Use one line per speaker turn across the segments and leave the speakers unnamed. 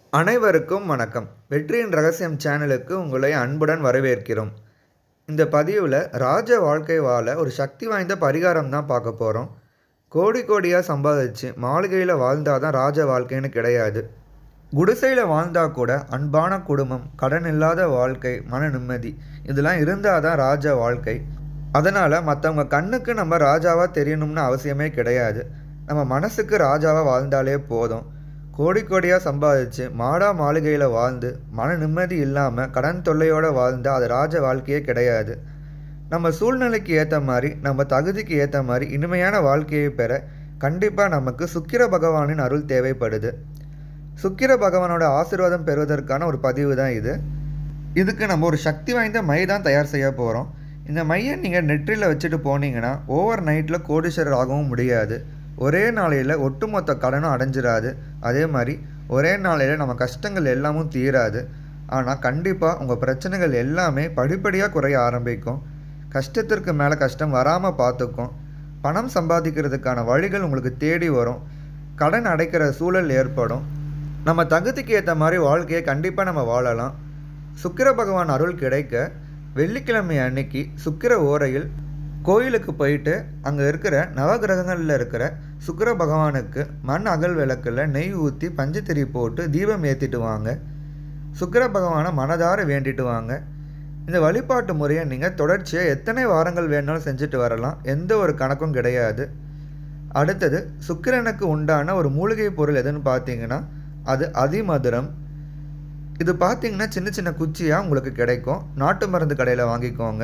அனைவருக்கும் வணக்கம் வெற்றியின் ரகசியம் சேனலுக்கு உங்களை அன்புடன் வரவேற்கிறோம் இந்த பதிவில் ராஜ வாழ்க்கை வாழ ஒரு சக்தி வாய்ந்த பரிகாரம் தான் பார்க்க போகிறோம் கோடி கோடியாக சம்பாதிச்சு மாளிகையில் வாழ்ந்தால் தான் ராஜ வாழ்க்கைன்னு கிடையாது குடிசையில் வாழ்ந்தால் கூட அன்பான குடும்பம் கடன் இல்லாத வாழ்க்கை மன நிம்மதி இதெல்லாம் இருந்தால் தான் ராஜ வாழ்க்கை அதனால் மற்றவங்க கண்ணுக்கு நம்ம ராஜாவாக தெரியணும்னு அவசியமே கிடையாது நம்ம மனசுக்கு ராஜாவாக வாழ்ந்தாலே போதும் கோடி கோடியாக சம்பாதிச்சு மாடா மாளிகையில் வாழ்ந்து மன நிம்மதி இல்லாமல் கடன் தொல்லையோடு வாழ்ந்தால் அது ராஜ வாழ்க்கையே கிடையாது நம்ம சூழ்நிலைக்கு ஏற்ற மாதிரி நம்ம தகுதிக்கு ஏற்ற மாதிரி இனிமையான வாழ்க்கையை பெற கண்டிப்பாக நமக்கு சுக்கிர பகவானின் அருள் தேவைப்படுது சுக்கிர பகவானோட ஆசீர்வாதம் பெறுவதற்கான ஒரு பதிவு தான் இது இதுக்கு நம்ம ஒரு சக்தி வாய்ந்த மை தான் தயார் செய்ய போகிறோம் இந்த மையை நீங்கள் நெற்றியில் வச்சுட்டு போனீங்கன்னா ஓவர் நைட்டில் கோடீஸ்வரர் ஆகவும் முடியாது ஒரே நாளையில் ஒட்டுமொத்த கடனும் அடைஞ்சிராது அதே மாதிரி ஒரே நாளையில் நம்ம கஷ்டங்கள் எல்லாமும் தீராது ஆனால் கண்டிப்பாக உங்கள் பிரச்சனைகள் எல்லாமே படிப்படியாக குறைய ஆரம்பிக்கும் கஷ்டத்திற்கு மேலே கஷ்டம் வராமல் பார்த்துக்கும் பணம் சம்பாதிக்கிறதுக்கான வழிகள் உங்களுக்கு தேடி வரும் கடன் அடைக்கிற சூழல் ஏற்படும் நம்ம தகுதிக்கு ஏற்ற மாதிரி வாழ்க்கையை கண்டிப்பாக நம்ம வாழலாம் சுக்கிர பகவான் அருள் கிடைக்க வெள்ளிக்கிழமை அன்னைக்கு சுக்கிர ஓரையில் கோயிலுக்கு போயிட்டு அங்கே இருக்கிற நவகிரகங்களில் இருக்கிற சுக்கிர பகவானுக்கு மண் அகல் விளக்கில் நெய் ஊற்றி பஞ்சத்திரி போட்டு தீபம் ஏற்றிட்டு வாங்க சுக்கிர பகவானை மனதார வேண்டிட்டு வாங்க இந்த வழிபாட்டு முறையை நீங்கள் தொடர்ச்சியாக எத்தனை வாரங்கள் வேணாலும் செஞ்சுட்டு வரலாம் எந்த ஒரு கணக்கும் கிடையாது அடுத்தது சுக்கிரனுக்கு உண்டான ஒரு மூலிகை பொருள் எதுன்னு பார்த்தீங்கன்னா அது அதிமதுரம் இது பார்த்தீங்கன்னா சின்ன சின்ன குச்சியாக உங்களுக்கு கிடைக்கும் நாட்டு மருந்து கடையில் வாங்கிக்கோங்க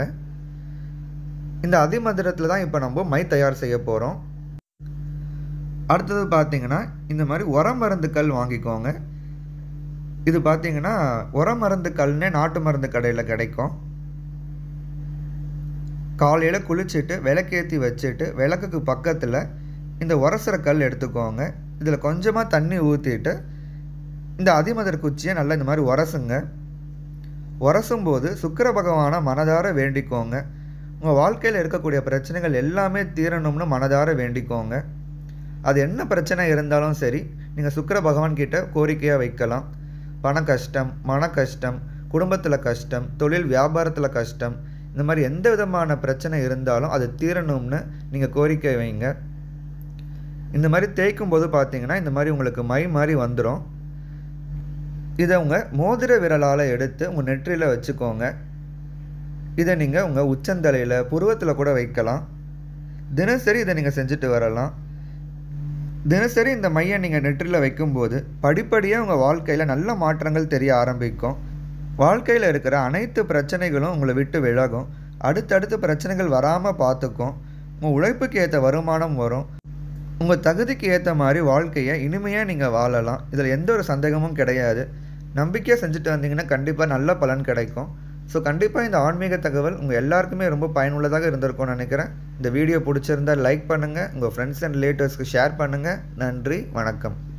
இந்த அதிமதுரத்தில் தான் இப்போ நம்ம மை தயார் செய்ய போகிறோம் அடுத்தது பார்த்தீங்கன்னா இந்த மாதிரி உரம் மருந்து கல் வாங்கிக்கோங்க இது பார்த்தீங்கன்னா உரம் மருந்து கல்னே நாட்டு மருந்து கடையில் கிடைக்கும் காலையில் குளிச்சுட்டு விளக்கேற்றி வச்சுட்டு விளக்குக்கு பக்கத்தில் இந்த உரசுற கல் எடுத்துக்கோங்க இதில் கொஞ்சமாக தண்ணி ஊற்றிட்டு இந்த அதிமதுர குச்சியை நல்லா இந்த மாதிரி உரசுங்க உரசும் போது சுக்கர பகவானை மனதார வேண்டிக்கோங்க உங்கள் வாழ்க்கையில் இருக்கக்கூடிய பிரச்சனைகள் எல்லாமே தீரணும்னு மனதார வேண்டிக்கோங்க அது என்ன பிரச்சனை இருந்தாலும் சரி நீங்கள் சுக்கர பகவான் கிட்ட கோரிக்கையாக வைக்கலாம் பண கஷ்டம் மன கஷ்டம் குடும்பத்தில் கஷ்டம் தொழில் வியாபாரத்தில் கஷ்டம் இந்த மாதிரி எந்த விதமான பிரச்சனை இருந்தாலும் அது தீரணும்னு நீங்கள் கோரிக்கை வைங்க இந்த மாதிரி தேய்க்கும் போது பார்த்தீங்கன்னா இந்த மாதிரி உங்களுக்கு மை மாதிரி வந்துடும் இதை உங்கள் மோதிர விரலால் எடுத்து உங்கள் நெற்றியில் வச்சுக்கோங்க இதை நீங்கள் உங்கள் உச்சந்தலையில் புருவத்தில் கூட வைக்கலாம் தினசரி இதை நீங்கள் செஞ்சுட்டு வரலாம் தினசரி இந்த மையை நீங்கள் நெற்றியில் வைக்கும்போது படிப்படியாக உங்கள் வாழ்க்கையில் நல்ல மாற்றங்கள் தெரிய ஆரம்பிக்கும் வாழ்க்கையில் இருக்கிற அனைத்து பிரச்சனைகளும் உங்களை விட்டு விலகும் அடுத்தடுத்து பிரச்சனைகள் வராமல் பார்த்துக்கும் உங்கள் உழைப்புக்கு ஏற்ற வருமானம் வரும் உங்கள் தகுதிக்கு ஏற்ற மாதிரி வாழ்க்கையை இனிமையாக நீங்கள் வாழலாம் இதில் எந்த ஒரு சந்தேகமும் கிடையாது நம்பிக்கையாக செஞ்சுட்டு வந்தீங்கன்னா கண்டிப்பாக நல்ல பலன் கிடைக்கும் ஸோ கண்டிப்பாக இந்த ஆன்மீக தகவல் உங்கள் எல்லாருக்குமே ரொம்ப பயனுள்ளதாக இருந்திருக்கும்னு நினைக்கிறேன் இந்த வீடியோ பிடிச்சிருந்தால் லைக் பண்ணுங்கள் உங்கள் ஃப்ரெண்ட்ஸ் அண்ட் ரிலேட்டிவ்ஸ்க்கு ஷேர் பண்ணுங்கள் நன்றி வணக்கம்